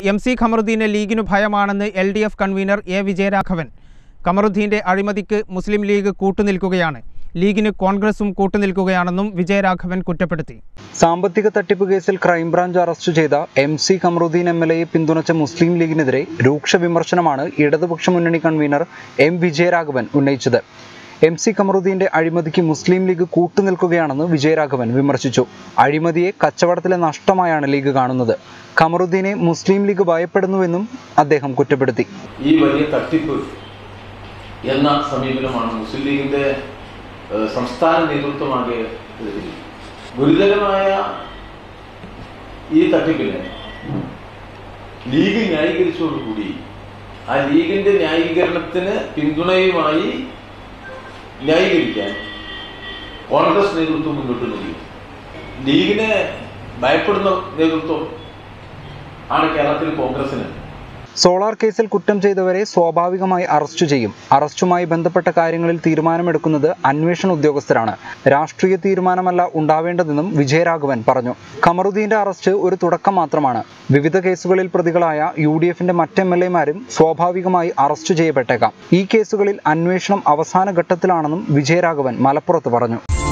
M C ഖമറുദ്ദീനെ ലീഗിനു ഭയമാണെന്ന് L D F convener A Vijayaraghavan ഖമറുദ്ദീന്റെ അഴിമതിക്ക് മുസ്ലിം ലീഗ് കൂട്ടുനിൽക്കുകയാണ് ലീഗിന് കോൺഗ്രസും കൂട്ടുനിൽക്കുകയാണെന്നും വിജയരാഘവൻ കുറ്റപ്പെടുത്തി സാമ്പത്തിക തട്ടിപ്പ് കേസിൽ ക്രൈംബ്രാഞ്ച് അറസ്റ്റ് ചെയ്ത M C Kamaruddin M L എയെ പിന്തുണച്ച മുസ്ലിം ലീഗിനെതിരെ രൂക്ഷ വിമർശനമാണ് ഇടതുപക്ഷ മുന്നണി കൺവീനർ എം വിജയരാഘവൻ ഉന്നയിച്ചത് എം സി കമറുദ്ദീന്റെ അഴിമതിക്ക് മുസ്ലിം ലീഗ് കൂട്ടുനിൽക്കുകയാണെന്ന് വിജയരാഘവൻ വിമർശിച്ചു അഴിമതിയെ കച്ചവടത്തിലെ നഷ്ടമായാണ് ലീഗ് കാണുന്നത് കമറുദ്ദീനെ മുസ്ലിം ലീഗ് ഭയപ്പെടുന്നുവെന്നും അദ്ദേഹം കുറ്റപ്പെടുത്തി ഈ വലിയ തട്ടിപ്പ് എന്ന സമീപനമാണ് മുസ്ലിം ലീഗിന്റെ ഏഹ്, സംസ്ഥാന നേതൃത്വമാകെ എടുത്തിരിക്കുന്നത് ഗുരുതരമായ ഈ തട്ടിപ്പിനെ ലീഗ് ന്യായീകരിച്ചതോടുകൂടി ആ ലീഗിന്റെ ന്യായീകരണത്തിന് പിന്തുണയുമായി ന്യായീകരിക്കാൻ കോൺഗ്രസ് നേതൃത്വം മുന്നോട്ട് നൽകി ലീഗിനെ ഭയപ്പെടുന്ന നേതൃത്വം ആണ് കേരളത്തിൽ കോൺഗ്രസിന് സോളാർ കേസിൽ കുറ്റം ചെയ്തവരെ സ്വാഭാവികമായി അറസ്റ്റ് ചെയ്യും അറസ്റ്റുമായി ബന്ധപ്പെട്ട കാര്യങ്ങളിൽ തീരുമാനമെടുക്കുന്നത് അന്വേഷണ ഉദ്യോഗസ്ഥരാണ് രാഷ്ട്രീയ തീരുമാനമല്ല ഉണ്ടാവേണ്ടതെന്നും വിജയരാഘവൻ പറഞ്ഞു ഖമറുദ്ദീന്റെ അറസ്റ്റ് ഒരു തുടക്കം മാത്രമാണ് വിവിധ കേസുകളിൽ പ്രതികളായ യു ഡി എഫിന്റെ മറ്റ് എം എൽ എമാരും സ്വാഭാവികമായി അറസ്റ്റ് ചെയ്യപ്പെട്ടേക്കാം ഈ കേസുകളിൽ അന്വേഷണം അവസാന ഘട്ടത്തിലാണെന്നും വിജയരാഘവൻ മലപ്പുറത്ത് പറഞ്ഞു